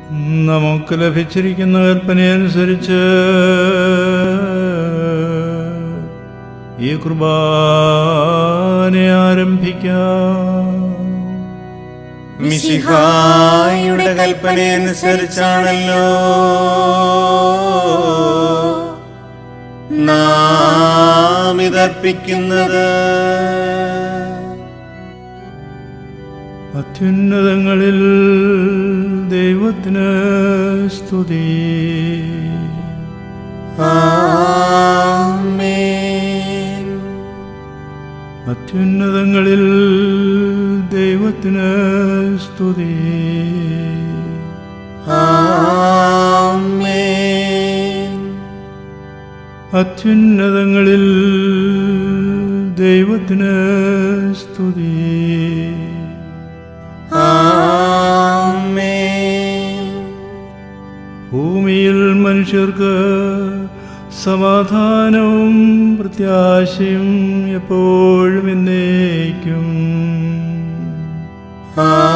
നമുക്ക് ലഭിച്ചിരിക്കുന്ന കൽപ്പനയനുസരിച്ച് ഈ കുർബാന ആരംഭിക്കാം മിശിഹായുടെ കൽപ്പനയനുസരിച്ചാണല്ലോ നാം ഇതർപ്പിക്കുന്നത് അത്യുന്നതങ്ങളിൽ ദൈവത്തിന് സ്തുതി ആമേൻ അത്യുന്നതങ്ങളിൽ ദൈവത്തിന് സ്തുതി ആമേൻ അത്യുന്നതങ്ങളിൽ ദൈവത്തിന് സ്തുതി ആമേൻ ഭൂമിയിൽ മനുഷ്യർക്ക് സമാധാനവും പ്രത്യാശയും എപ്പോഴും എന്നേക്കും ആമേൻ